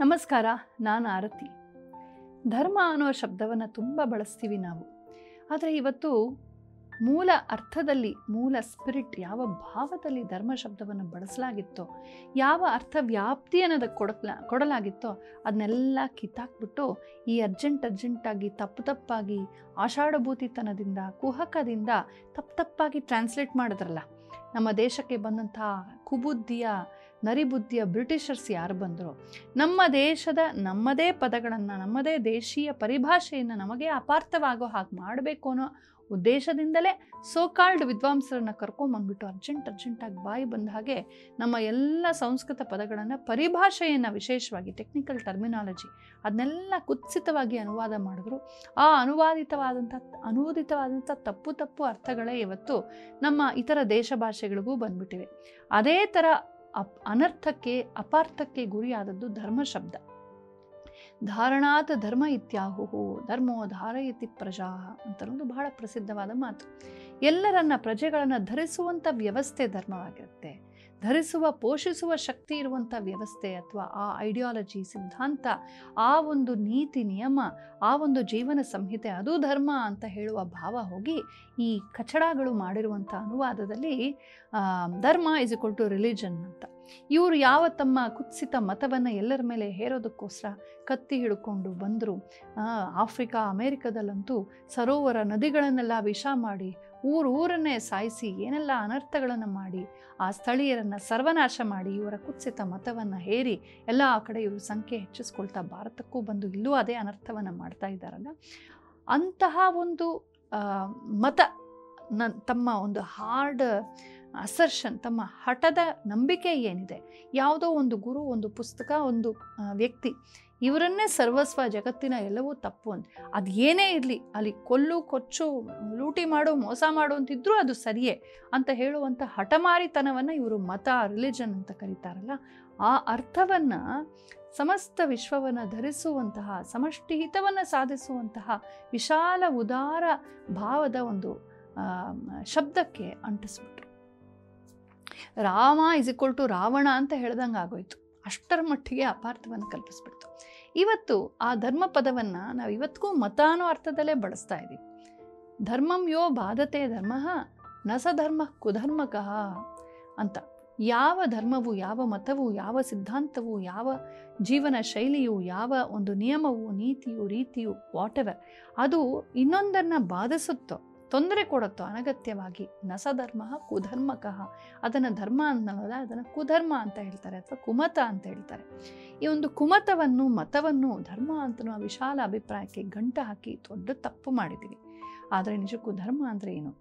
ನಮಸ್ಕಾರ ನಾನು ಆರತಿ ಧರ್ಮ ಅನ್ನೋ ಶಬ್ದವನ್ನು ತುಂಬ ಬಳಸ್ತೀವಿ ನಾವು ಆದರೆ ಇವತ್ತು ಮೂಲ ಅರ್ಥದಲ್ಲಿ ಮೂಲ ಸ್ಪಿರಿಟ್ ಯಾವ ಭಾವದಲ್ಲಿ ಧರ್ಮ ಶಬ್ದವನ್ನು ಬಳಸಲಾಗಿತ್ತೋ ಯಾವ ಅರ್ಥ ವ್ಯಾಪ್ತಿ ಅನ್ನೋದು ಕೊಡಲ ಕೊಡಲಾಗಿತ್ತೋ ಅದನ್ನೆಲ್ಲ ಕಿತ್ತಾಕ್ಬಿಟ್ಟು ಈ ಅರ್ಜೆಂಟ್ ಅರ್ಜೆಂಟಾಗಿ ತಪ್ಪು ತಪ್ಪಾಗಿ ಆಷಾಢಭೂತಿತನದಿಂದ ಕುಹಕದಿಂದ ತಪ್ಪು ತಪ್ಪಾಗಿ ಟ್ರಾನ್ಸ್ಲೇಟ್ ಮಾಡಿದ್ರಲ್ಲ ನಮ್ಮ ದೇಶಕ್ಕೆ ಬಂದಂಥ ಕುಬುದ್ಧಿಯ ನರಿಬುದ್ಧಿಯ ಬ್ರಿಟಿಷರ್ಸ್ ಯಾರು ಬಂದರು ನಮ್ಮ ದೇಶದ ನಮ್ಮದೇ ಪದಗಳನ್ನು ನಮ್ಮದೇ ದೇಶೀಯ ಪರಿಭಾಷೆಯನ್ನು ನಮಗೆ ಅಪಾರ್ಥವಾಗೋ ಹಾಗೆ ಮಾಡಬೇಕು ಅನ್ನೋ ಉದ್ದೇಶದಿಂದಲೇ ಸೋಕಾಲ್ಡ್ ವಿದ್ವಾಂಸರನ್ನು ಕರ್ಕೊಂಬಂದ್ಬಿಟ್ಟು ಅರ್ಜೆಂಟ್ ಅರ್ಜೆಂಟಾಗಿ ಬಾಯಿ ಬಂದ ಹಾಗೆ ನಮ್ಮ ಎಲ್ಲ ಸಂಸ್ಕೃತ ಪದಗಳನ್ನು ಪರಿಭಾಷೆಯನ್ನು ವಿಶೇಷವಾಗಿ ಟೆಕ್ನಿಕಲ್ ಟರ್ಮಿನಾಲಜಿ ಅದನ್ನೆಲ್ಲ ಕುತ್ಸಿತವಾಗಿ ಅನುವಾದ ಮಾಡಿದ್ರು ಆ ಅನುವಾದಿತವಾದಂಥ ಅನುವಾದಿತವಾದಂಥ ತಪ್ಪು ತಪ್ಪು ಅರ್ಥಗಳೇ ಇವತ್ತು ನಮ್ಮ ಇತರ ದೇಶ ಭಾಷೆಗಳಿಗೂ ಬಂದ್ಬಿಟ್ಟಿವೆ ಅದೇ ಥರ ಅಪ್ ಅನರ್ಥಕ್ಕೆ ಅಪಾರ್ಥಕ್ಕೆ ಗುರಿಯಾದದ್ದು ಧರ್ಮ ಶಬ್ದ ಧಾರಣಾತ್ ಧರ್ಮ ಇತ್ಯಾಹುಹು ಧರ್ಮೋ ಧಾರಯತಿ ಪ್ರಜಾ ಅಂತ ಅನ್ನೋದು ಬಹಳ ಪ್ರಸಿದ್ಧವಾದ ಮಾತು ಎಲ್ಲರನ್ನ ಪ್ರಜೆಗಳನ್ನು ಧರಿಸುವಂಥ ವ್ಯವಸ್ಥೆ ಧರ್ಮವಾಗಿರುತ್ತೆ ಧರಿಸುವ ಪೋಷಿಸುವ ಶಕ್ತಿ ಇರುವಂಥ ವ್ಯವಸ್ಥೆ ಅಥವಾ ಆ ಐಡಿಯಾಲಜಿ ಸಿದ್ಧಾಂತ ಆ ಒಂದು ನೀತಿ ನಿಯಮ ಆ ಒಂದು ಜೀವನ ಸಂಹಿತೆ ಅದು ಧರ್ಮ ಅಂತ ಹೇಳುವ ಭಾವ ಹೋಗಿ ಈ ಕಚಡಗಳು ಮಾಡಿರುವಂಥ ಅನುವಾದದಲ್ಲಿ ಧರ್ಮ ಇಸ್ ಇಕ್ವಲ್ ಟು ರಿಲಿಜನ್ ಅಂತ ಇವರು ಯಾವ ತಮ್ಮ ಕುತ್ಸಿತ ಮತವನ್ನು ಎಲ್ಲರ ಮೇಲೆ ಹೇರೋದಕ್ಕೋಸ್ಕರ ಕತ್ತಿ ಹಿಡ್ಕೊಂಡು ಬಂದರು ಆಫ್ರಿಕಾ ಅಮೇರಿಕದಲ್ಲಂತೂ ಸರೋವರ ನದಿಗಳನ್ನೆಲ್ಲ ವಿಷ ಮಾಡಿ ಊರು ಊರನ್ನೇ ಸಾಯಿಸಿ ಏನೆಲ್ಲ ಅನರ್ಥಗಳನ್ನು ಮಾಡಿ ಆ ಸ್ಥಳೀಯರನ್ನು ಸರ್ವನಾಶ ಮಾಡಿ ಇವರ ಕುತ್ಸಿತ ಮತವನ್ನು ಹೇರಿ ಎಲ್ಲ ಆ ಕಡೆ ಇವರು ಸಂಖ್ಯೆ ಹೆಚ್ಚಿಸ್ಕೊಳ್ತಾ ಭಾರತಕ್ಕೂ ಬಂದು ಇಲ್ಲೂ ಅದೇ ಅನರ್ಥವನ್ನು ಮಾಡ್ತಾ ಇದ್ದಾರಲ್ಲ ಅಂತಹ ಒಂದು ಮತ ನ ತಮ್ಮ ಒಂದು ಹಾರ್ಡ್ ಅಸರ್ಷನ್ ತಮ್ಮ ಹಠದ ನಂಬಿಕೆ ಏನಿದೆ ಯಾವುದೋ ಒಂದು ಗುರು ಒಂದು ಪುಸ್ತಕ ಒಂದು ವ್ಯಕ್ತಿ ಇವರನ್ನೇ ಸರ್ವಸ್ವ ಜಗತ್ತಿನ ಎಲ್ಲವೂ ತಪ್ಪು ಅಂತ ಅದು ಏನೇ ಇರಲಿ ಅಲ್ಲಿ ಕೊಲ್ಲು ಕೊಚ್ಚು ಲೂಟಿ ಮಾಡು ಮೋಸ ಮಾಡು ಅಂತಿದ್ರೂ ಅದು ಸರಿಯೇ ಅಂತ ಹೇಳುವಂಥ ಹಠಮಾರಿತನವನ್ನು ಇವರು ಮತ ರಿಲಿಜನ್ ಅಂತ ಕರೀತಾರಲ್ಲ ಆ ಅರ್ಥವನ್ನು ಸಮಸ್ತ ವಿಶ್ವವನ್ನು ಧರಿಸುವಂತಹ ಸಮಷ್ಟಿ ಹಿತವನ್ನು ಸಾಧಿಸುವಂತಹ ವಿಶಾಲ ಉದಾರ ಭಾವದ ಒಂದು ಶಬ್ದಕ್ಕೆ ಅಂಟಿಸ್ಬಿಟ್ರು Rama is equal to Ravana ಅಂತ ಹೇಳ್ದಂಗೆ ಆಗೋಯ್ತು ಅಷ್ಟರ ಮಟ್ಟಿಗೆ ಅಪಾರ್ಥವನ್ನು ಕಲ್ಪಿಸ್ಬಿಡ್ತು ಇವತ್ತು ಆ ಧರ್ಮ ಪದವನ್ನು ನಾವು ಇವತ್ತಿಗೂ ಮತ ಅನ್ನೋ ಅರ್ಥದಲ್ಲೇ ಬಳಸ್ತಾ ಇದ್ದೀವಿ ಧರ್ಮಂ ಯೋ ಬಾಧತೆ ಧರ್ಮ ನ ಸ ಧರ್ಮ ಕುಧರ್ಮಕಃ ಅಂತ ಯಾವ ಧರ್ಮವು ಯಾವ ಮತವು ಯಾವ ಸಿದ್ಧಾಂತವು ಯಾವ ಜೀವನ ಶೈಲಿಯು ಯಾವ ಒಂದು ನಿಯಮವು ನೀತಿಯು ರೀತಿಯು ವಾಟ್ ಎವರ್ ಅದು ಇನ್ನೊಂದನ್ನು ಬಾಧಿಸುತ್ತೋ ತೊಂದರೆ ಕೊಡುತ್ತೋ ಅನಗತ್ಯವಾಗಿ ನಸಧರ್ಮ ಕುಧರ್ಮಕಃ ಅದನ್ನು ಧರ್ಮ ಅನ್ನೋಲ್ಲ ಅದನ್ನು ಕುಧರ್ಮ ಅಂತ ಹೇಳ್ತಾರೆ ಅಥವಾ ಕುಮತ ಅಂತ ಹೇಳ್ತಾರೆ ಈ ಒಂದು ಕುಮತವನ್ನು ಮತವನ್ನು ಧರ್ಮ ಅಂತನೋ ವಿಶಾಲ ಅಭಿಪ್ರಾಯಕ್ಕೆ ಗಂಟ ಹಾಕಿ ದೊಡ್ಡ ತಪ್ಪು ಮಾಡಿದ್ದೀವಿ ಆದರೆ ನಿಜಕ್ಕೂ ಧರ್ಮ ಅಂದರೆ ಏನು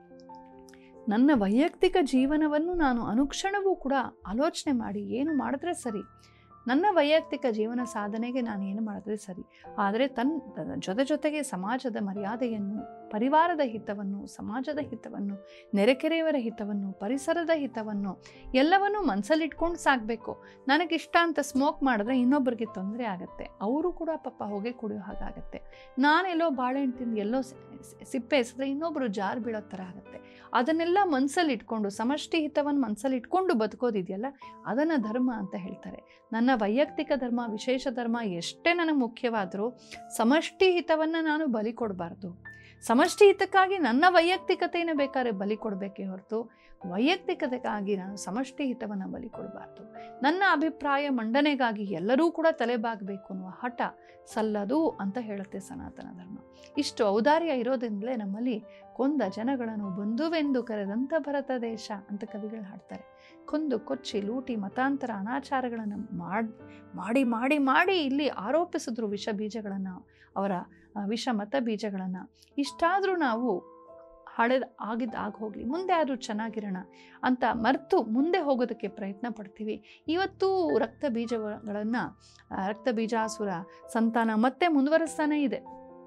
ನನ್ನ ವೈಯಕ್ತಿಕ ಜೀವನವನ್ನು ನಾನು ಅನುಕ್ಷಣವೂ ಕೂಡ ಆಲೋಚನೆ ಮಾಡಿ ಏನು ಮಾಡಿದ್ರೆ ಸರಿ ನನ್ನ ವೈಯಕ್ತಿಕ ಜೀವನ ಸಾಧನೆಗೆ ನಾನು ಏನು ಮಾಡಿದ್ರೆ ಸರಿ ಆದರೆ ತನ್ನ ಜೊತೆ ಜೊತೆಗೆ ಸಮಾಜದ ಮರ್ಯಾದೆಯನ್ನು ಪರಿವಾರದ ಹಿತವನ್ನು ಸಮಾಜದ ಹಿತವನ್ನು ನೆರೆಕೆರೆಯವರ ಹಿತವನ್ನು ಪರಿಸರದ ಹಿತವನ್ನು ಎಲ್ಲವನ್ನೂ ಮನಸ್ಸಲ್ಲಿಟ್ಕೊಂಡು ಸಾಗಬೇಕು ನನಗಿಷ್ಟ ಅಂತ ಸ್ಮೋಕ್ ಮಾಡಿದ್ರೆ ಇನ್ನೊಬ್ಬರಿಗೆ ತೊಂದರೆ ಆಗುತ್ತೆ ಅವರು ಕೂಡ ಪಾಪ ಹೊಗೆ ಕುಡಿಯೋ ಹಾಗಾಗತ್ತೆ ನಾನೆಲ್ಲೋ ಬಾಳೆಹಣ್ಣು ತಿಂದು ಎಲ್ಲೋ ಸಿಪ್ಪೆ ಎಸೆದ್ರೆ ಇನ್ನೊಬ್ಬರು ಜಾರು ಬೀಳೋ ಥರ ಆಗುತ್ತೆ ಅದನ್ನೆಲ್ಲ ಮನಸ್ಸಲ್ಲಿ ಇಟ್ಕೊಂಡು ಸಮಷ್ಟಿ ಹಿತವನ್ನು ಮನಸ್ಸಲ್ಲಿ ಇಟ್ಕೊಂಡು ಬದುಕೋದಿದೆಯಲ್ಲ ಅದನ್ನು ಧರ್ಮ ಅಂತ ಹೇಳ್ತಾರೆ ನನ್ನ ವೈಯಕ್ತಿಕ ಧರ್ಮ ವಿಶೇಷ ಧರ್ಮ ಎಷ್ಟೇ ನನಗೆ ಮುಖ್ಯವಾದರೂ ಸಮಷ್ಟಿ ಹಿತವನ್ನು ನಾನು ಬಲಿ ಕೊಡಬಾರ್ದು ಸಮಷ್ಟಿ ಹಿತಕ್ಕಾಗಿ ನನ್ನ ವೈಯಕ್ತಿಕತೆಯನ್ನು ಬೇಕಾದ್ರೆ ಬಲಿ ಕೊಡಬೇಕೇ ಹೊರತು ವೈಯಕ್ತಿಕತೆಗಾಗಿ ನಾನು ಸಮಷ್ಟಿ ಹಿತವನ್ನು ಬಲಿ ಕೊಡಬಾರ್ದು ನನ್ನ ಅಭಿಪ್ರಾಯ ಮಂಡನೆಗಾಗಿ ಎಲ್ಲರೂ ಕೂಡ ತಲೆಬಾಗಬೇಕು ಅನ್ನುವ ಹಠ ಸಲ್ಲದು ಅಂತ ಹೇಳುತ್ತೆ ಸನಾತನ ಧರ್ಮ ಇಷ್ಟು ಔದಾರ್ಯ ಇರೋದ್ರಿಂದಲೇ ನಮ್ಮಲ್ಲಿ ಕೊಂದ ಜನಗಳನ್ನು ಬಂಧುವೆಂದು ಕರೆದಂಥ ಭರತ ದೇಶ ಅಂತ ಕವಿಗಳು ಹಾಡ್ತಾರೆ ಕೊಂದು ಕೊಚ್ಚಿ ಲೂಟಿ ಮತಾಂತರ ಅನಾಚಾರಗಳನ್ನು ಮಾಡಿ ಮಾಡಿ ಮಾಡಿ ಮಾಡಿ ಇಲ್ಲಿ ಆರೋಪಿಸಿದ್ರು ವಿಷ ಬೀಜಗಳನ್ನು ಅವರ ವಿಷ ಮತ ಬೀಜಗಳನ್ನು ಇಷ್ಟಾದರೂ ನಾವು ಹಳೆದ ಆಗಿದ್ದು ಆಗ ಹೋಗಲಿ ಮುಂದೆ ಆದರೂ ಚೆನ್ನಾಗಿರೋಣ ಅಂತ ಮರೆತು ಮುಂದೆ ಹೋಗೋದಕ್ಕೆ ಪ್ರಯತ್ನ ಪಡ್ತೀವಿ ಇವತ್ತು ರಕ್ತ ಬೀಜಗಳನ್ನು ರಕ್ತ ಬೀಜಾಸುರ ಸಂತಾನ ಮತ್ತೆ ಮುಂದುವರಿಸ್ತಾನೇ ಇದೆ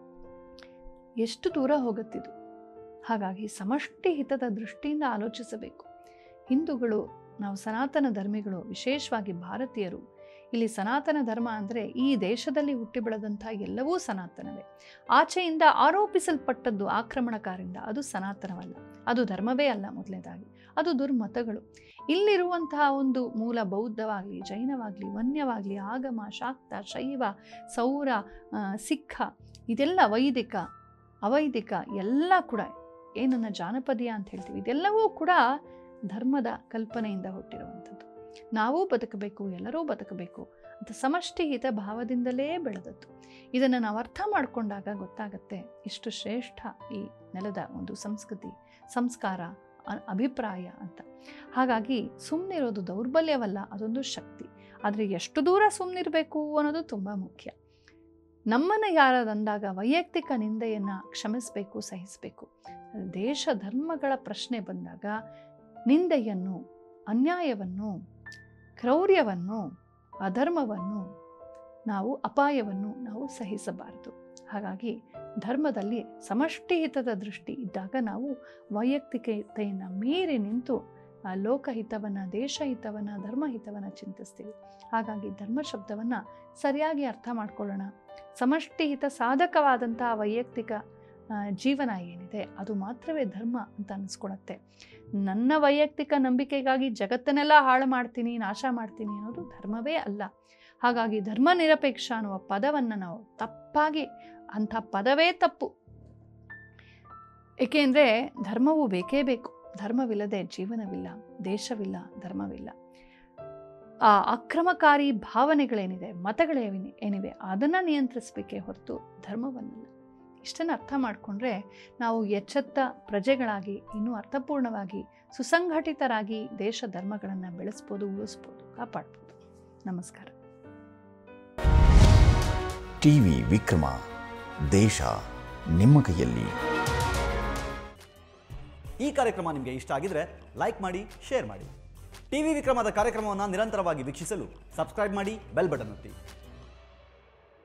ಎಷ್ಟು ದೂರ ಹೋಗುತ್ತಿದ್ದು ಹಾಗಾಗಿ ಸಮಷ್ಟಿ ಹಿತದ ದೃಷ್ಟಿಯಿಂದ ಆಲೋಚಿಸಬೇಕು ಹಿಂದೂಗಳು ನಾವು ಸನಾತನ ಧರ್ಮಿಗಳು ವಿಶೇಷವಾಗಿ ಭಾರತೀಯರು ಇಲ್ಲಿ ಸನಾತನ ಧರ್ಮ ಅಂದರೆ ಈ ದೇಶದಲ್ಲಿ ಹುಟ್ಟಿ ಬೆಳೆದಂಥ ಎಲ್ಲವೂ ಸನಾತನವೇ ಆಚೆಯಿಂದ ಆರೋಪಿಸಲ್ಪಟ್ಟದ್ದು ಆಕ್ರಮಣಕಾರಿಂದ ಅದು ಸನಾತನವಲ್ಲ ಅದು ಧರ್ಮವೇ ಅಲ್ಲ ಮೊದಲನೇದಾಗಿ ಅದು ದುರ್ಮತಗಳು ಇಲ್ಲಿರುವಂತಹ ಒಂದು ಮೂಲ ಬೌದ್ಧವಾಗಲಿ ಜೈನವಾಗಲಿ ವನ್ಯವಾಗಲಿ ಆಗಮ ಶಾಕ್ತ ಶೈವ ಸೌರ ಆ, ಸಿಖ ಇದೆಲ್ಲ ವೈದಿಕ ಅವೈದಿಕ ಎಲ್ಲ ಕೂಡ ಏನನ್ನ ಜಾನಪದೀಯ ಅಂತ ಹೇಳ್ತೀವಿ ಇದೆಲ್ಲವೂ ಕೂಡ ಧರ್ಮದ ಕಲ್ಪನೆಯಿಂದ ಹುಟ್ಟಿರುವಂಥದ್ದು ನಾವೂ ಬದುಕಬೇಕು ಎಲ್ಲರೂ ಬದುಕಬೇಕು ಅಂತ ಸಮಷ್ಟಿ ಹಿತ ಭಾವದಿಂದಲೇ ಬೆಳೆದದ್ದು ಇದನ್ನು ನಾವು ಅರ್ಥ ಮಾಡಿಕೊಂಡಾಗ ಗೊತ್ತಾಗತ್ತೆ ಎಷ್ಟು ಶ್ರೇಷ್ಠ ಈ ನೆಲದ ಒಂದು ಸಂಸ್ಕೃತಿ ಸಂಸ್ಕಾರ ಅ- ಅಭಿಪ್ರಾಯ ಅಂತ ಹಾಗಾಗಿ ಸುಮ್ಮನಿರೋದು ದೌರ್ಬಲ್ಯವಲ್ಲ ಅದೊಂದು ಶಕ್ತಿ ಆದರೆ ಎಷ್ಟು ದೂರ ಸುಮ್ಮನಿರಬೇಕು ಅನ್ನೋದು ತುಂಬ ಮುಖ್ಯ ನಮ್ಮನ್ನು ಯಾರಾದಂದಾಗ ವೈಯಕ್ತಿಕ ನಿಂದೆಯನ್ನು ಕ್ಷಮಿಸಬೇಕು ಸಹಿಸಬೇಕು ದೇಶ ಧರ್ಮಗಳ ಪ್ರಶ್ನೆ ಬಂದಾಗ ನಿಂದೆಯನ್ನು ಅನ್ಯಾಯವನ್ನು ಕ್ರೌರ್ಯವನ್ನು ಅಧರ್ಮವನ್ನು ನಾವು ಅಪಾಯವನ್ನು ನಾವು ಸಹಿಸಬಾರದು ಹಾಗಾಗಿ ಧರ್ಮದಲ್ಲಿ ಸಮಷ್ಟಿ ಹಿತದ ದೃಷ್ಟಿ ಇದ್ದಾಗ ನಾವು ವೈಯಕ್ತಿಕತೆಯನ್ನು ಮೀರಿ ನಿಂತು ಆ ಲೋಕಹಿತವನ್ನು ದೇಶಹಿತವನ್ನು ಧರ್ಮಹಿತವನ್ನು ಚಿಂತಿಸ್ತೀವಿ ಹಾಗಾಗಿ ಧರ್ಮ ಶಬ್ದವನ್ನು ಸರಿಯಾಗಿ ಅರ್ಥ ಮಾಡ್ಕೊಳ್ಳೋಣ ಸಮಷ್ಟಿ ಹಿತ ಸಾಧಕವಾದಂಥ ವೈಯಕ್ತಿಕ ಆ, ಜೀವನ ಏನಿದೆ ಅದು ಮಾತ್ರವೇ ಧರ್ಮ ಅಂತ ಅನಿಸ್ಕೊಳತ್ತೆ ನನ್ನ ವೈಯಕ್ತಿಕ ನಂಬಿಕೆಗಾಗಿ ಜಗತ್ತನ್ನೆಲ್ಲ ಹಾಳು ಮಾಡ್ತೀನಿ ನಾಶ ಮಾಡ್ತೀನಿ ಅನ್ನೋದು ಧರ್ಮವೇ ಅಲ್ಲ ಹಾಗಾಗಿ ಧರ್ಮ ನಿರಪೇಕ್ಷ ಅನ್ನುವ ಪದವನ್ನು ನಾವು ತಪ್ಪಾಗಿ ಅಂಥ ಪದವೇ ತಪ್ಪು ಏಕೆಂದರೆ ಧರ್ಮವು ಬೇಕೇ ಬೇಕು ಧರ್ಮವಿಲ್ಲದೆ ಜೀವನವಿಲ್ಲ ದೇಶವಿಲ್ಲ ಧರ್ಮವಿಲ್ಲ ಆ ಅಕ್ರಮಕಾರಿ ಭಾವನೆಗಳೇನಿದೆ ಮತಗಳೇನಿವೆ ಏನಿವೆ ಅದನ್ನು ನಿಯಂತ್ರಿಸಬೇಕೇ ಹೊರತು ಧರ್ಮವನ್ನಲ್ಲ ಇಷ್ಟನ್ನು ಅರ್ಥ ಮಾಡಿಕೊಂಡ್ರೆ ನಾವು ಎಚ್ಚೆತ್ತ ಪ್ರಜೆಗಳಾಗಿ ಇನ್ನೂ ಅರ್ಥಪೂರ್ಣವಾಗಿ ಸುಸಂಘಟಿತರಾಗಿ ದೇಶ ಧರ್ಮಗಳನ್ನು ಬೆಳೆಸ್ಬೋದು ಉಳಿಸ್ಬೋದು ಕಾಪಾಡ್ಬೋದು ನಮಸ್ಕಾರ ಟಿವಿ ವಿಕ್ರಮ ದೇಶ ನಿಮ್ಮ ಕೈಯಲ್ಲಿ ಈ ಕಾರ್ಯಕ್ರಮ ನಿಮಗೆ ಇಷ್ಟ ಆಗಿದ್ರೆ ಲೈಕ್ ಮಾಡಿ ಶೇರ್ ಮಾಡಿ ಟಿವಿ ವಿಕ್ರಮದ ಕಾರ್ಯಕ್ರಮವನ್ನು ನಿರಂತರವಾಗಿ ವೀಕ್ಷಿಸಲು ಸಬ್ಸ್ಕ್ರೈಬ್ ಮಾಡಿ ಬೆಲ್ ಬಟನ್ ಒತ್ತಿ